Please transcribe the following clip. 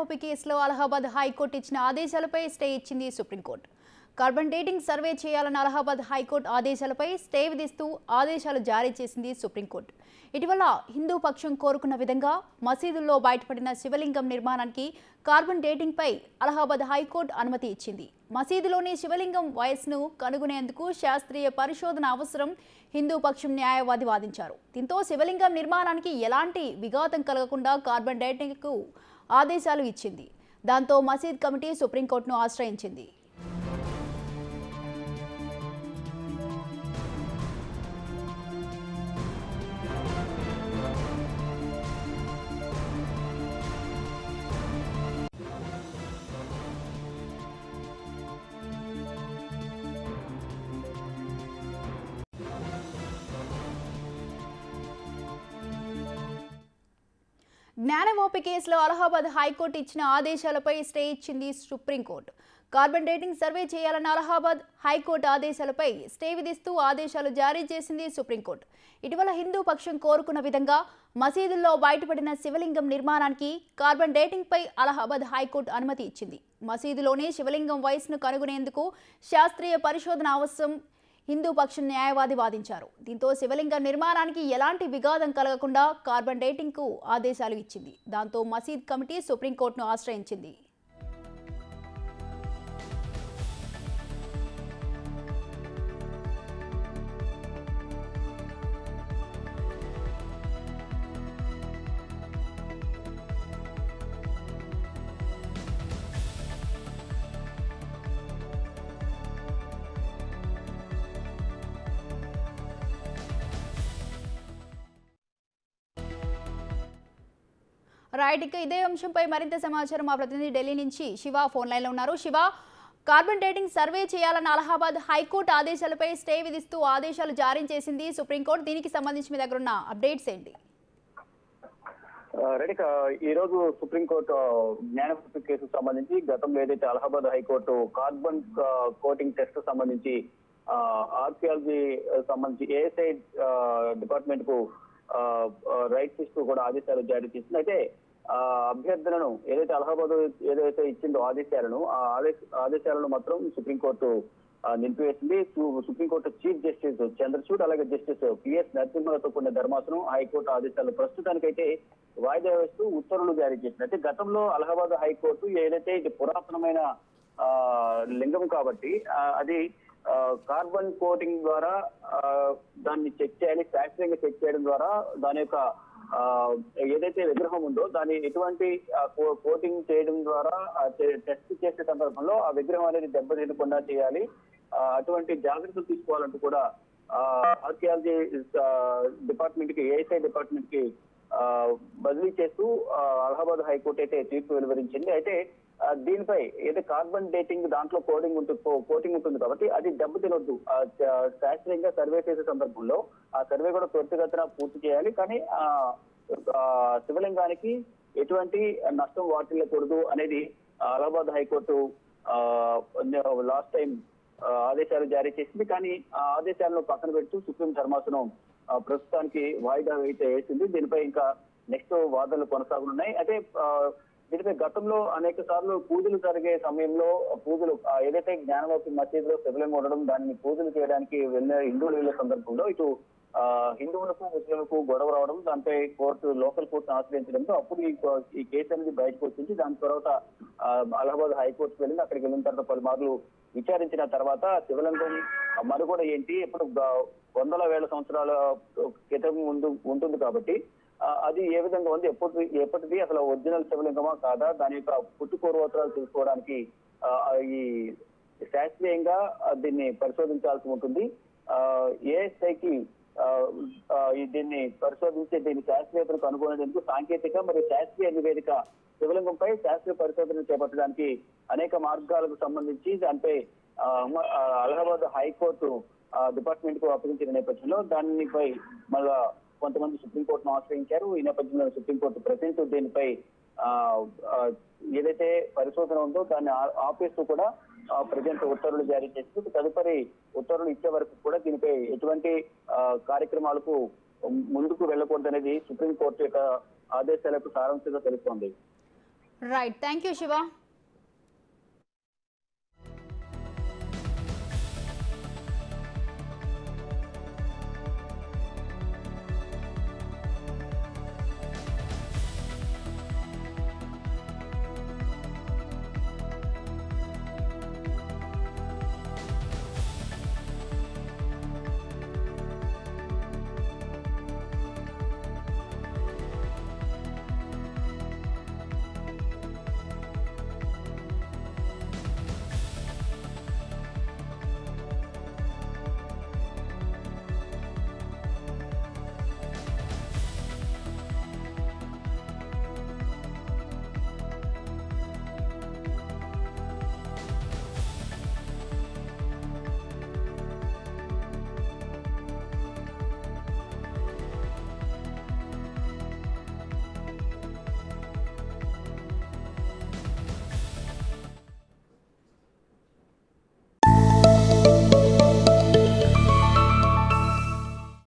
జ్ఞానవాపి కేసులో అలహాబాద్ హైకోర్టు ఇచ్చిన ఆదేశాలపై స్టే ఇచ్చింది సుప్రీంకోర్టు కార్బన్ డేటింగ్ సర్వే చేయాలన్న అలహాబాద్ హైకోర్టు ఆదేశాలపై స్టే విధిస్తూ ఆదేశాలు జారీ చేసింది సుప్రీంకోర్టు ఇటీవల హిందూ పక్షం కోరుకున్న విధంగా మసీదుల్లో బయటపడిన శివలింగం నిర్మాణానికి కార్బన్ డేటింగ్పై అలహాబాద్ హైకోర్టు అనుమతి ఇచ్చింది మసీదులోని శివలింగం వయస్సును కనుగొనేందుకు శాస్త్రీయ పరిశోధన అవసరం హిందూ పక్షం న్యాయవాది వాదించారు దీంతో శివలింగం నిర్మాణానికి ఎలాంటి విఘాతం కలగకుండా కార్బన్ డేటింగ్కు ఆదేశాలు ఇచ్చింది దాంతో మసీద్ కమిటీ సుప్రీంకోర్టును ఆశ్రయించింది జ్ఞానవాపి కేసులో అలహాబాద్ హైకోర్టు ఇచ్చిన ఆదేశాలపై స్టే ఇచ్చింది సుప్రీంకోర్టు కార్బన్ డేటింగ్ సర్వే చేయాలన్న అలహాబాద్ హైకోర్టు ఆదేశాలపై స్టే విధిస్తూ ఆదేశాలు జారీ చేసింది సుప్రీంకోర్టు ఇటీవల హిందూ పక్షం కోరుకున్న విధంగా మసీదుల్లో బయటపడిన శివలింగం నిర్మాణానికి కార్బన్ డేటింగ్పై అలహాబాద్ హైకోర్టు అనుమతి ఇచ్చింది మసీదులోనే శివలింగం వయసును కనుగొనేందుకు శాస్త్రీయ పరిశోధన అవసరం హిందూ పక్ష న్యాయవాది వాదించారు దీంతో శివలింగం నిర్మాణానికి ఎలాంటి విఘాతం కలగకుండా కార్బన్ డేటింగ్కు ఆదేశాలు ఇచ్చింది దాంతో మసీద్ కమిటీ సుప్రీంకోర్టును ఆశ్రయించింది రైట్ ఇక ఇదే అంశంపై మరింత సమాచారం మా ప్రతినిధి ఢిల్లీ నుంచి శివ ఫోన్ లైన్లో ఉన్నారు శివ కార్బన్ డేటింగ్ సర్వే చేయాలన్న అలహాబాద్ హైకోర్టు ఆదేశాలపై స్టే విధిస్తూ ఆదేశాలు జారీ చేసింది సుప్రీంకోర్టు దీనికి సంబంధించి మీ దగ్గర ఉన్న అప్డేట్స్ ఏంటి రెడీ ఈ రోజు సుప్రీంకోర్టు జ్ఞానపత్ర కేసుకు సంబంధించి గతంలో ఏదైతే Allahabad high court carbon coating test సంబంధించి ఆర్కియాలజీ సంబంధించి ఏఎస్ఐ డిపార్ట్మెంట్ కు రైట్స్ ఇస్తూ కూడా ఆదేశాలు జారీ చేసింది అయితే ఆ అభ్యర్థులను ఏదైతే అలహాబాద్ ఏదైతే ఇచ్చిందో ఆదేశాలను ఆ ఆదేశ ఆదేశాలను మాత్రం సుప్రీంకోర్టు ఆ, నిలిపివేసింది సు- సుప్రీంకోర్టు చీఫ్ జస్టిస్ చంద్రచూడ్ అలాగే జస్టిస్ పిఎస్ నరసింహలతో కూడిన ధర్మాసనం హైకోర్టు ఆదేశాలు ప్రస్తుతానికైతే వాయిదా వేస్తూ ఉత్తర్వులు జారీ చేసింది అయితే గతంలో అలహాబాద్ హైకోర్టు ఏదైతే ఇది పురాతనమైన ఆ లింగం కాబట్టి ఆ, అది ఆ, కార్బన్ కోటింగ్ ద్వారా ఆ, దాన్ని చెక్ చేయాలి శాస్త్రీయంగా చెక్ చేయడం ద్వారా దాని యొక్క ఆ, ఏదైతే విగ్రహం ఉందో దాన్ని ఎటువంటి ఆ, కో- కోటింగ్ చేయడం ద్వారా ఆ, చే- టెస్ట్ చేసే సందర్భంలో ఆ విగ్రహం అనేది దెబ్బతినకుండా చేయాలి ఆ, అటువంటి జాగ్రత్తలు తీసుకోవాలంటూ కూడా ఆర్కియాలజీ డిపార్ట్మెంట్ కి ఏఎస్ఐ డిపార్ట్మెంట్ కి ఆ, బదిలీ చేస్తూ ఆ, అలహాబాద్ హైకోర్టు అయితే తీర్పు వెలువరించింది అయితే ఆ, దీనిపై ఏదైతే కార్బన్ డేటింగ్ దాంట్లో కోడింగ్ ఉంటుంది కోటింగ్ ఉంటుంది కాబట్టి అది దెబ్బ తినొద్దు ఆ, చ- శాస్త్రీయంగా సర్వే చేసే సందర్భంలో ఆ సర్వే కూడా త్వరితగతిన పూర్తి చేయాలి కానీ ఆ ఆ, శివలింగానికి ఎటువంటి నష్టం వాటిల్లకూడదు అనేది అలహాబాద్ హైకోర్టు లాస్ట్ టైం ఆదేశాలు జారీ చేసింది కానీ ఆ ఆదేశాలను పక్కన పెడుతూ సుప్రీం ధర్మాసనం ఆ, ప్రస్తుతానికి వాయిదా అయితే వేసింది దీనిపై ఇంకా నెక్స్ట్ వాదనలు కొనసాగనున్నాయి అయితే ఆ, దీనిపై గతంలో అనేక సార్లు పూజలు జరిగే సమయంలో పూజలు ఆ, ఏదైతే జ్ఞానవాపి మసీదులో శివలింగం ఉండడం దాన్ని పూజలు చేయడానికి వెళ్ళిన హిందువులు వెళ్ళే సందర్భంలో ఇటు ఆ, హిందువులకు ముస్లింలకు గొడవ రావడం దానిపై కోర్టు లోకల్ కోర్టు ఆశ్రయించడంతో అప్పుడు ఈ కో- ఈ కేసు అనేది బయటకు వచ్చింది దాని తర్వాత ఆ, అలహాబాద్ హైకోర్టుకు వెళ్ళింది అక్కడికి వెళ్ళిన తర్వాత పలుమార్లు విచారించిన తర్వాత శివలింగం మనుగడ ఏంటి ఇప్పుడు గ- వందల వేల సంవత్సరాల క్రితం ముందు ఉంటుంది కాబట్టి ఆ, అది ఏ విధంగా ఉంది ఎప్పటి ఎప్పటిది అసలు ఒరిజినల్ శివలింగమా కాదా దాని యొక్క పుట్టు పూర్వోత్తరాలు తెలుసుకోవడానికి ఆ, ఈ శాస్త్రీయంగా ఆ, దీన్ని పరిశోధించాల్సి ఉంటుంది ఏఎస్ఐకి దీన్ని పరిశోధించి దీన్ని శాస్త్రీయతను కనుగొనేందుకు సాంకేతిక మరియు శాస్త్రీయ నివేదిక శివలింగంపై శాస్త్రీయ పరిశోధన చేపట్టడానికి అనేక మార్గాలకు సంబంధించి దానిపై ఆ, మ- ఆ, అలహాబాద్ హైకోర్టు డిపార్ట్మెంట్ కు అప్పగించిన నేపథ్యంలో దానిపై మళ్ళా కొంతమంది సుప్రీంకోర్టును ఆశ్రయించారు ఈ నేపథ్యంలో సుప్రీంకోర్టు ప్రజెంట్ దీనిపై ఆ, ఆ, ఏదైతే పరిశోధన ఉందో దాన్ని ఆ- ఆపేస్తూ కూడా ప్రజెంట్ ఉత్తర్వులు జారీ చేస్తూ తదుపరి ఉత్తర్వులు ఇచ్చే వరకు కూడా దీనిపై ఎటువంటి ఆ, కార్యక్రమాలకు ముందుకు వెళ్ళకూడదనేది సుప్రీంకోర్టు యొక్క ఆదేశాలకు సారాంశంగా తెలుస్తోంది రైట్ థ్యాంక్ యూ శివ